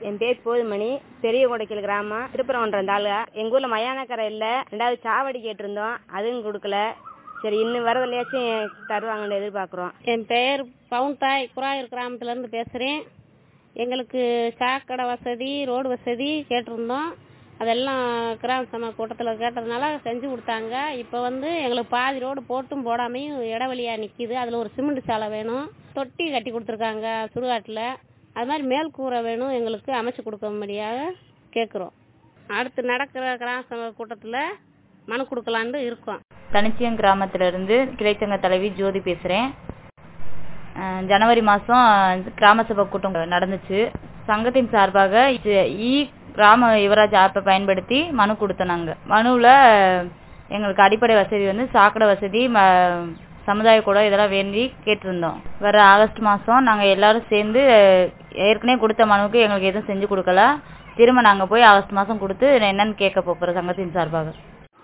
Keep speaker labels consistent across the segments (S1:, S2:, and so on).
S1: என் பேர் போதுமணி பெரிய கொடைக்கல் கிராமம் திருப்பரங்குன்றம் தாலுகா எங்கள் ஊரில் மயானக்கரை இல்லை ரெண்டாவது சாவடி கேட்டிருந்தோம் அதுவும் கொடுக்கல சரி இன்னும் வரதுலையாச்சும் தருவாங்கன்னு எதிர்பார்க்குறோம்
S2: என் பெயர் பவுன்தாய் குராயூர் கிராமத்துலேருந்து பேசுகிறேன் எங்களுக்கு சாக்கடை வசதி ரோடு வசதி கேட்டிருந்தோம் அதெல்லாம் கிராம சபை கூட்டத்தில் கேட்டதுனால செஞ்சு கொடுத்தாங்க இப்போ வந்து எங்களுக்கு பாதி ரோடு போட்டும் போடாமையும் இடைவெளியாக நிற்கிது அதில் ஒரு சிமெண்ட் சாலை வேணும் தொட்டி கட்டி கொடுத்துருக்காங்க சுடுகாட்டில் அது மாதிரி மேல் கூரை வேணும் எங்களுக்கு அமைச்சு கொடுக்கும்படியாக கேட்குறோம் அடுத்து நடக்கிற கிராம சபை கூட்டத்தில் மனு கொடுக்கலான்ட்டு இருக்கோம்
S3: தனிச்சியம் கிராமத்திலிருந்து கிளைச்சங்க தலைவி ஜோதி பேசுகிறேன் ஜனவரி மாதம் கிராம சபை கூட்டம் நடந்துச்சு சங்கத்தின் சார்பாக இ கிராம யுவராஜ் ஆப்பை பயன்படுத்தி மனு கொடுத்தோம் நாங்கள் மனுவில் எங்களுக்கு அடிப்படை வசதி வந்து சாக்கடை வசதி சமுதாய கூட இதெல்லாம் வேண்டி கேட்டிருந்தோம் வர ஆகஸ்ட் மாதம் நாங்கள் எல்லாரும் சேர்ந்து ஏற்கனவே கொடுத்த மனுவுக்கு எங்களுக்கு எதுவும் செஞ்சு கொடுக்கல திரும்ப நாங்கள் போய் ஆகஸ்ட் மாதம் கொடுத்து என்னன்னு கேட்க போகிறோம் சங்கத்தின் சார்பாக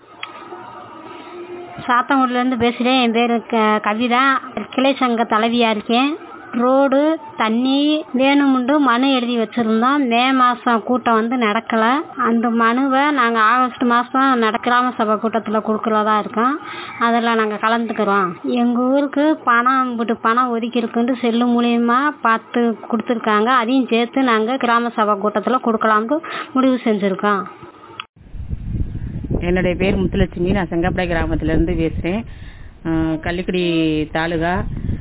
S4: சாத்தங்குடிலேருந்து பேசுகிறேன் என் பேர் க கவிதா கிளை சங்க தலைவியாக இருக்கேன் ரோடு தண்ணி வேணுமுண்டு மனு எழுதி வச்சுருந்தோம் மே மாதம் கூட்டம் வந்து நடக்கலை அந்த மனுவை நாங்கள் ஆகஸ்ட் மாதம் நட கிராம சபை கூட்டத்தில் கொடுக்குறதா இருக்கோம் அதில் நாங்கள் கலந்துக்கிறோம் எங்கள் ஊருக்கு பணம் இப்படி பணம் ஒதுக்கியிருக்குன்ட்டு செல்லு மூலியமா பார்த்து கொடுத்துருக்காங்க அதையும் சேர்த்து நாங்கள் கிராம சபை கூட்டத்தில் கொடுக்கலாம்னு முடிவு செஞ்சுருக்கோம்
S5: என்னுடைய பேர் முத்துலட்சுமி நான் செங்கப்படை கிராமத்திலேருந்து பேசுகிறேன் கள்ளிக்குடி தாலுகா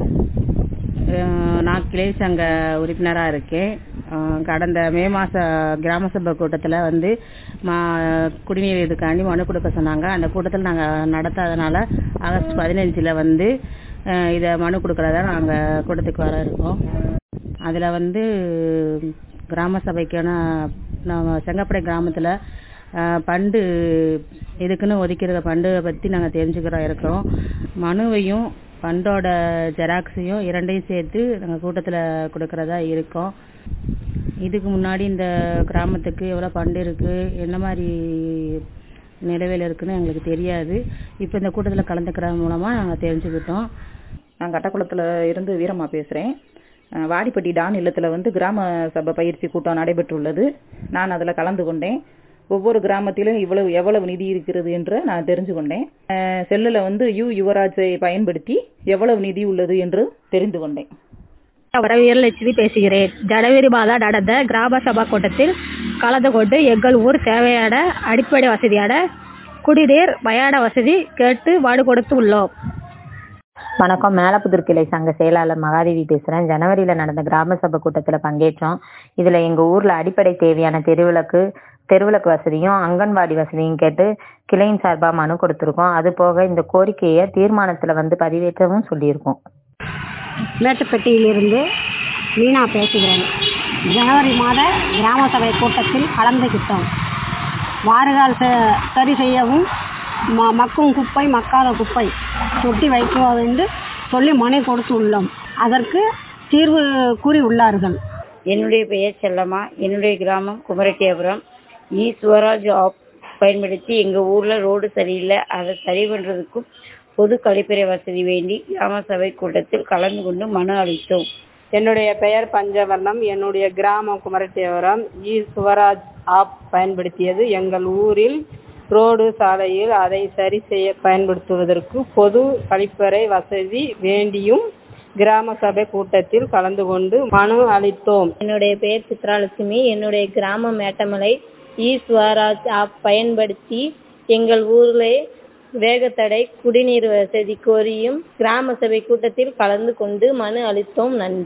S5: நான் கிளை சங்க உறுப்பினராக இருக்கேன் கடந்த மே மாத கிராம சபை கூட்டத்தில் வந்து மா குடிநீர் இதுக்காண்டி மனு கொடுக்க சொன்னாங்க அந்த கூட்டத்தில் நாங்கள் நடத்தாதனால ஆகஸ்ட் பதினஞ்சில் வந்து இதை மனு கொடுக்குறதா நாங்கள் கூட்டத்துக்கு வர இருக்கோம் அதில் வந்து கிராம சபைக்கான நம்ம செங்கப்படை கிராமத்தில் பண்டு இதுக்குன்னு ஒதுக்கிற பண்டு பற்றி நாங்கள் தெரிஞ்சுக்கிறோம் இருக்கிறோம் மனுவையும் பண்டோட ஜெராக்ஸையும் இரண்டையும் சேர்த்து நாங்கள் கூட்டத்தில் கொடுக்கறதா இருக்கோம் இதுக்கு முன்னாடி இந்த கிராமத்துக்கு எவ்வளோ பண்டு இருக்குது என்ன மாதிரி நிலவையில் இருக்குன்னு எங்களுக்கு தெரியாது இப்போ இந்த கூட்டத்தில் கலந்துக்கிறது மூலமாக நாங்கள் தெரிஞ்சுக்கிட்டோம்
S6: நான் கட்டக்குளத்தில் இருந்து வீரம்மா பேசுகிறேன் வாடிப்பட்டி டான் இல்லத்தில் வந்து கிராம சபை பயிற்சி கூட்டம் நடைபெற்றுள்ளது நான் அதில் கலந்து கொண்டேன் ஒவ்வொரு கிராமத்திலும் இவ்வளவு எவ்வளவு நிதி இருக்கிறது என்று நான் தெரிஞ்சு கொண்டேன் செல்லில் வந்து யு யுவராஜை பயன்படுத்தி எவ்வளவு நிதி உள்ளது என்று தெரிந்து கொண்டேன்
S7: வரவீரலட்சுமி பேசுகிறேன் ஜனவரி மாதம் நடந்த கிராம சபா கூட்டத்தில் கலந்து கொண்டு எங்கள் ஊர் தேவையான அடிப்படை வசதியான குடிநீர் மயான வசதி கேட்டு மனு கொடுத்து உள்ளோம்
S8: வணக்கம் மேலப்புதூர் கிளை சங்க செயலாளர் மகாதேவி பேசுகிறேன் ஜனவரியில் நடந்த கிராம சபை கூட்டத்தில் பங்கேற்றோம் இதில் எங்கள் ஊரில் அடிப்படை தேவையான தெருவிளக்கு தெருவிளக்கு வசதியும் அங்கன்வாடி வசதியும் கேட்டு கிளையின் சார்பாக மனு கொடுத்துருக்கோம் அது போக இந்த கோரிக்கையை தீர்மானத்தில் வந்து பதிவேற்றவும் சொல்லியிருக்கோம்
S4: மேட்டுப்பட்டியிலிருந்து மீனா பேசுகிறேன் ஜனவரி மாத கிராம சபை கூட்டத்தில் கலந்துக்கிட்டோம் வாறுகால் சரி செய்யவும் ம மக்கும் குப்பை மக்காத குப்பை தொட்டி வைக்குவது என்று சொல்லி மனு கொடுத்து உள்ளோம் அதற்கு தீர்வு கூறி உள்ளார்கள்
S9: என்னுடைய பெயர் செல்லம்மா என்னுடைய கிராமம் குமரட்டியாபுரம் இ சுவராஜ் ஆப் பயன்படுத்தி எங்கள் ஊரில் ரோடு சரியில்லை அதை சரி பண்ணுறதுக்கும் பொது கழிப்பறை வசதி வேண்டி கிராம சபை கூட்டத்தில் கலந்து கொண்டு மனு அளித்தோம்
S10: என்னுடைய பெயர் பஞ்சவர்ணம் என்னுடைய கிராமம் குமரட்டியபுரம் இ சுவராஜ் ஆப் பயன்படுத்தியது எங்கள் ஊரில் ரோடு சாலையில் அதை சரி செய்ய பயன்படுத்துவதற்கு பொது கழிப்பறை வசதி வேண்டியும் கிராம சபை கூட்டத்தில் கலந்து கொண்டு மனு அளித்தோம்
S11: என்னுடைய பெயர் சித்ராலட்சுமி என்னுடைய கிராமம் மேட்டமலை இ ஸ்வராஜ் ஆப் பயன்படுத்தி எங்கள் ஊரில் வேகத்தடை குடிநீர் வசதி கோரியும் கிராம சபை கூட்டத்தில் கலந்து கொண்டு மனு அளித்தோம் நன்றி